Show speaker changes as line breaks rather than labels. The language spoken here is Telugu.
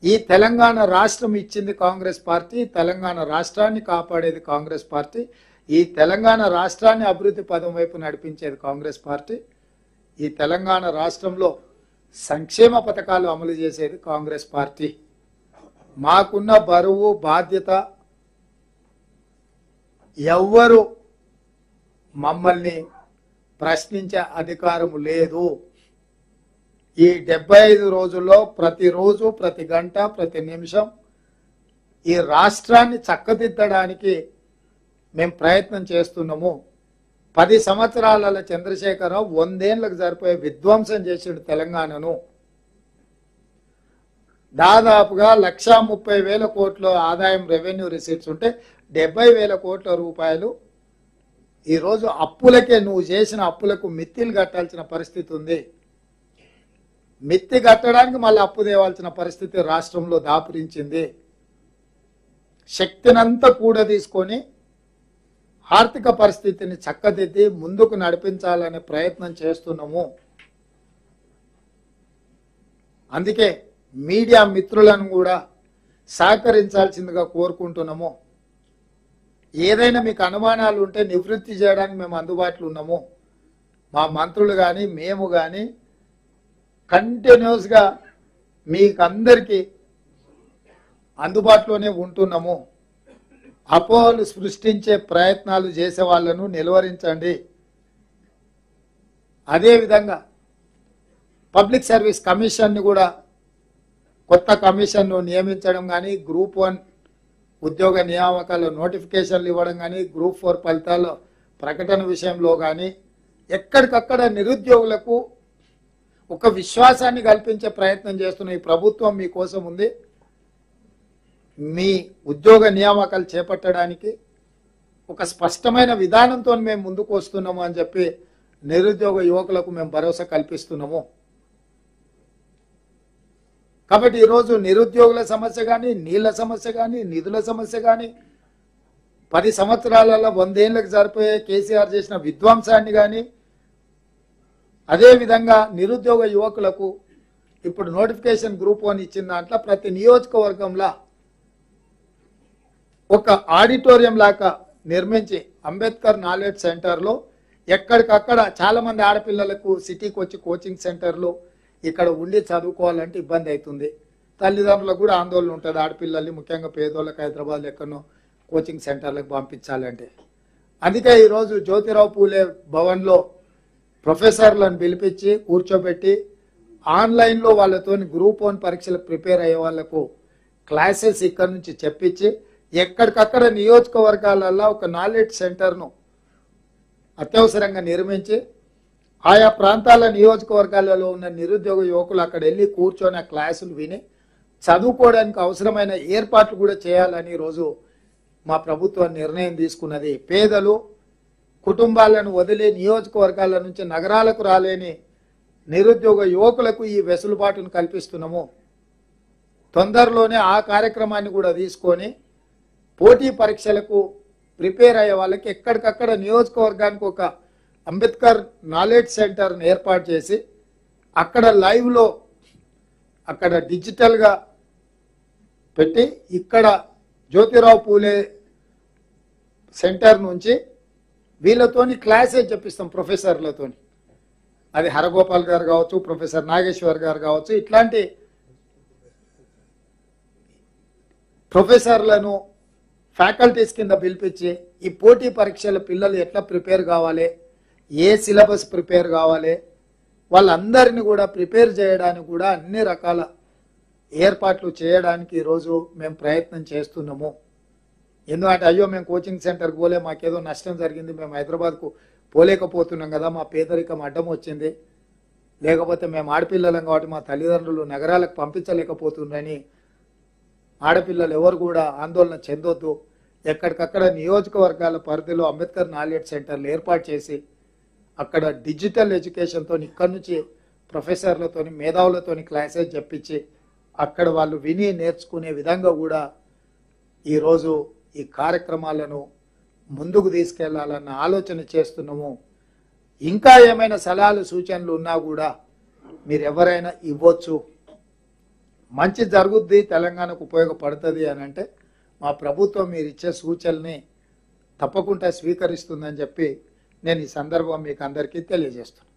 ఈ తెలంగాణ రాష్ట్రం ఇచ్చింది కాంగ్రెస్ పార్టీ తెలంగాణ రాష్ట్రాన్ని కాపాడేది కాంగ్రెస్ పార్టీ ఈ తెలంగాణ రాష్ట్రాన్ని అభివృద్ధి పదం వైపు నడిపించేది కాంగ్రెస్ పార్టీ ఈ తెలంగాణ రాష్ట్రంలో సంక్షేమ పథకాలు అమలు చేసేది కాంగ్రెస్ పార్టీ మాకున్న బరువు బాధ్యత ఎవ్వరు మమ్మల్ని ప్రశ్నించే అధికారం లేదు ఈ డెబ్బై ఐదు రోజుల్లో ప్రతిరోజు ప్రతి గంట ప్రతి నిమిషం ఈ రాష్ట్రాన్ని చక్కదిద్దడానికి మేము ప్రయత్నం చేస్తున్నాము పది సంవత్సరాల చంద్రశేఖరరావు వందేళ్లకు సరిపోయే విధ్వంసం చేసాడు తెలంగాణను దాదాపుగా లక్షా ముప్పై వేల కోట్ల ఆదాయం రెవెన్యూ రిసీట్స్ ఉంటే డెబ్బై వేల కోట్ల రూపాయలు ఈరోజు అప్పులకే నువ్వు చేసిన అప్పులకు మిత్తిలు కట్టాల్సిన పరిస్థితి ఉంది మిత్తి కట్టడానికి మళ్ళీ అప్పు తేవాల్సిన పరిస్థితి రాష్ట్రంలో దాపురించింది శక్తినంతా కూడా తీసుకొని ఆర్థిక పరిస్థితిని చక్కదిద్ది ముందుకు నడిపించాలనే ప్రయత్నం చేస్తున్నాము అందుకే మీడియా మిత్రులను కూడా సహకరించాల్సిందిగా కోరుకుంటున్నాము ఏదైనా మీకు అనుమానాలు ఉంటే నివృత్తి చేయడానికి మేము అందుబాటులో ఉన్నాము మా మంత్రులు కానీ మేము కానీ కంటిన్యూస్గా మీకు అందరికీ అందుబాటులోనే ఉంటున్నాము అపోహలు సృష్టించే ప్రయత్నాలు చేసే వాళ్ళను నిలువరించండి అదేవిధంగా పబ్లిక్ సర్వీస్ కమిషన్ని కూడా కొత్త కమిషన్ను నియమించడం కానీ గ్రూప్ వన్ ఉద్యోగ నియామకాల నోటిఫికేషన్లు ఇవ్వడం కానీ గ్రూప్ ఫోర్ ఫలితాల ప్రకటన విషయంలో కానీ ఎక్కడికక్కడ నిరుద్యోగులకు ఒక విశ్వాసాన్ని కల్పించే ప్రయత్నం చేస్తున్న ఈ ప్రభుత్వం మీకోసం ఉంది మీ ఉద్యోగ నియామకాలు చేపట్టడానికి ఒక స్పష్టమైన విధానంతో మేము ముందుకు వస్తున్నాము అని చెప్పి నిరుద్యోగ యువకులకు మేము భరోసా కల్పిస్తున్నాము కాబట్టి ఈరోజు నిరుద్యోగుల సమస్య కానీ నీళ్ల సమస్య కానీ నిధుల సమస్య కానీ పది సంవత్సరాలలో వందేళ్లకు సరిపోయే కేసీఆర్ చేసిన విధ్వంసాన్ని కానీ అదేవిధంగా నిరుద్యోగ యువకులకు ఇప్పుడు నోటిఫికేషన్ గ్రూప్ వన్ ఇచ్చిన దాంట్లో ప్రతి నియోజకవర్గంలో ఒక ఆడిటోరియం లాగా నిర్మించి అంబేద్కర్ నాలెడ్జ్ సెంటర్లో ఎక్కడికక్కడ చాలా మంది ఆడపిల్లలకు సిటీకి వచ్చి కోచింగ్ సెంటర్లు ఇక్కడ ఉండి చదువుకోవాలంటే ఇబ్బంది అవుతుంది తల్లిదండ్రులకు కూడా ఆందోళన ఉంటుంది ఆడపిల్లల్ని ముఖ్యంగా పేదోళ్ళకి హైదరాబాద్ ఎక్కడనో కోచింగ్ సెంటర్లకు పంపించాలంటే అందుకే ఈరోజు జ్యోతిరావు పూలే భవన్లో ప్రొఫెసర్లను పిలిపించి కూర్చోబెట్టి ఆన్లైన్లో వాళ్ళతో గ్రూప్ వన్ పరీక్షలకు ప్రిపేర్ అయ్యే వాళ్ళకు క్లాసెస్ ఇక్కడ నుంచి చెప్పించి ఎక్కడికక్కడ నియోజకవర్గాలలో ఒక నాలెడ్జ్ సెంటర్ను అత్యవసరంగా నిర్మించి ఆయా ప్రాంతాల నియోజకవర్గాలలో ఉన్న నిరుద్యోగ యువకులు అక్కడ వెళ్ళి కూర్చొని ఆ క్లాసులు విని చదువుకోవడానికి అవసరమైన ఏర్పాట్లు కూడా చేయాలని ఈరోజు మా ప్రభుత్వం నిర్ణయం తీసుకున్నది పేదలు కుటుంబాలను వదిలి నియోజకవర్గాల నుంచి నగరాలకు రాలేని నిరుద్యోగ యువకులకు ఈ వెసులుబాటును కల్పిస్తున్నాము తొందరలోనే ఆ కార్యక్రమాన్ని కూడా తీసుకొని పోటీ పరీక్షలకు ప్రిపేర్ అయ్యే వాళ్ళకి ఎక్కడికక్కడ నియోజకవర్గానికి ఒక అంబేద్కర్ నాలెడ్జ్ సెంటర్ని ఏర్పాటు చేసి అక్కడ లైవ్లో అక్కడ డిజిటల్గా పెట్టి ఇక్కడ జ్యోతిరావు పూలే సెంటర్ నుంచి వీళ్ళతోని క్లాసెస్ చెప్పిస్తాం ప్రొఫెసర్లతోని అది హరగోపాల్ గారు కావచ్చు ప్రొఫెసర్ నాగేశ్వర్ గారు కావచ్చు ఇట్లాంటి ప్రొఫెసర్లను ఫ్యాకల్టీస్ కింద పిలిపించి ఈ పోటీ పరీక్షల పిల్లలు ఎట్లా ప్రిపేర్ కావాలి ఏ సిలబస్ ప్రిపేర్ కావాలి వాళ్ళందరినీ కూడా ప్రిపేర్ చేయడానికి కూడా అన్ని రకాల ఏర్పాట్లు చేయడానికి ఈరోజు మేము ప్రయత్నం చేస్తున్నాము ఎందుకంటే అయ్యో మేము కోచింగ్ సెంటర్కి పోలే మాకేదో నష్టం జరిగింది మేము హైదరాబాద్కు పోలేకపోతున్నాం కదా మా పేదరికం అడ్డం వచ్చింది లేకపోతే మేము ఆడపిల్లలం కాబట్టి మా తల్లిదండ్రులు నగరాలకు పంపించలేకపోతుందని ఆడపిల్లలు ఎవరు కూడా ఆందోళన చెందొద్దు ఎక్కడికక్కడ నియోజకవర్గాల పరిధిలో అంబేద్కర్ నాలెడ్జ్ సెంటర్లు ఏర్పాటు చేసి అక్కడ డిజిటల్ ఎడ్యుకేషన్తో ఇక్కడి నుంచి ప్రొఫెసర్లతోని మేధావులతోని క్లాసెస్ చెప్పించి అక్కడ వాళ్ళు విని నేర్చుకునే విధంగా కూడా ఈరోజు ఈ కార్యక్రమాలను ముందుకు తీసుకెళ్లాలన్న ఆలోచన చేస్తున్నాము ఇంకా ఏమైనా సలహాలు సూచనలు ఉన్నా కూడా మీరు ఎవరైనా ఇవ్వచ్చు మంచి జరుగుద్ది తెలంగాణకు ఉపయోగపడుతుంది అని అంటే మా ప్రభుత్వం మీరు ఇచ్చే సూచనల్ని తప్పకుండా స్వీకరిస్తుందని చెప్పి నేను ఈ సందర్భం మీకు అందరికీ తెలియజేస్తున్నాను